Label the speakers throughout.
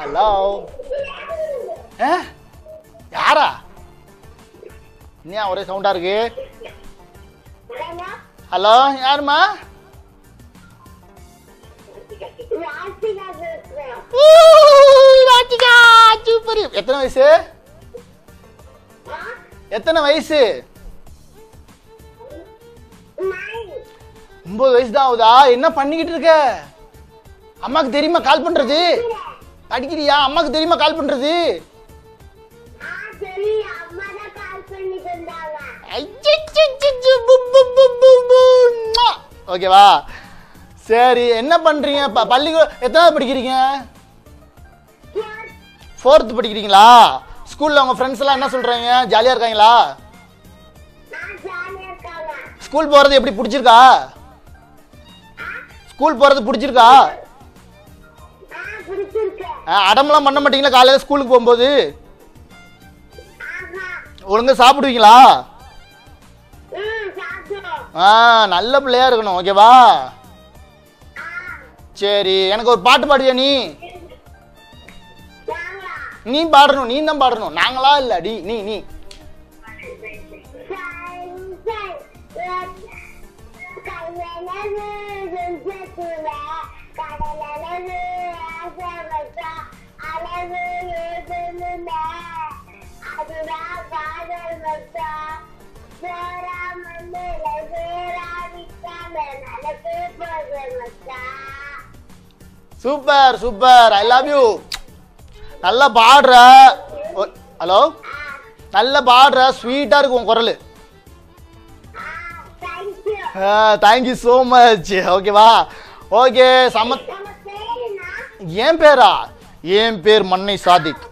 Speaker 1: hello ஆ யாரா இன்னும் ஒரே சவுண்டா இருக்கு ஹலோ யாருமா சூப்பர் எத்தனை வயசு எத்தனை வயசு ஒன்பது வயசு தான் ஆகுதா என்ன பண்ணிக்கிட்டு இருக்க அம்மாக்கு தெரியுமா கால் பண்றது படிக்கிறியா அம்மாக்கு தெரியுமா கால் பண்றது ஓகேவா சரி என்ன பண்றீங்க ப- பள்ளிக்கூடம் எத்தனாவது படிக்கிறீங்க ஃபோர்த் படிக்கிறீங்களா ஸ்கூல்ல உங்க ஃப்ரெண்ட்ஸ் எல்லாம் என்ன சொல்றாங்க ஜாலியா இருக்காங்களா ஸ்கூல் போறது எப்படி பிடிச்சிருக்கா ஸ்கூல் போறது பிடிச்சிருக்கா ஆ, அடமெல்லாம் பண்ண மாட்டீங்களா காலையில ஸ்கூலுக்கு போகும்போது ஒழுங்கா சாப்பிடுவீங்களா ஆ நல்ல பிள்ளையா இருக்கணும் ஓகேவா சரி எனக்கு ஒரு பாட்டு பாடுவியா நீ நீ பாடணும் நீ தான் பாடணும் நாங்களா இல்ல டி நீ நீ super super I love you நல்லா பாடுற ஹலோ நல்லா பாடுற ஸ்வீட்டா இருக்கு உன் குரல் தேங்க்யூ ஸோ மச் ஓகேவா ஓகே சம என் பேரா என் பேர் மன்னை சாதிக்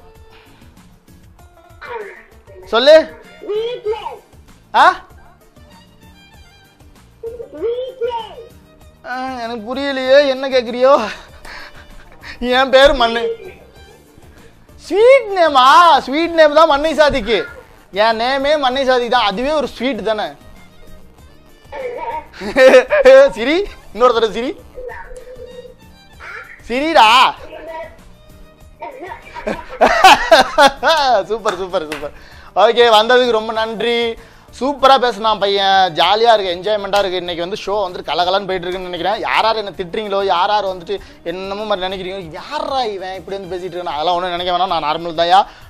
Speaker 1: சொல்லு ஆ ஆ, எனக்கு புரியலையே என்ன கேக்குறியோ என் பேர் மண்ணு ஸ்வீட் நேமா ஸ்வீட் நேம் தான் மண்ணை சாதிக்கு என் நேமே மண்ணை சாதிக்கு தான் அதுவே ஒரு ஸ்வீட் தானே சிரி இன்னொரு தடவை சிரி சிரிடா சூப்பர் சூப்பர் சூப்பர் ஓகே வந்ததுக்கு ரொம்ப நன்றி சூப்பராக பேசினான் பையன் ஜாலியாக இருக்கு என்ஜாய்மெண்ட்டாக இருக்குது இன்னைக்கு வந்து ஷோ வந்துட்டு கலகலன்னு போயிட்டு இருக்குன்னு நினைக்கிறேன் யார் யார் என்ன திட்டுறீங்களோ யார் யார் வந்துட்டு என்னமோ மாதிரி நினைக்கிறீங்க யாரா இவன் இப்படி வந்து பேசிட்டு இருக்கான் அதெல்லாம் ஒன்றும் நினைக்க வேணாம் நான் நார்மல் தான்யா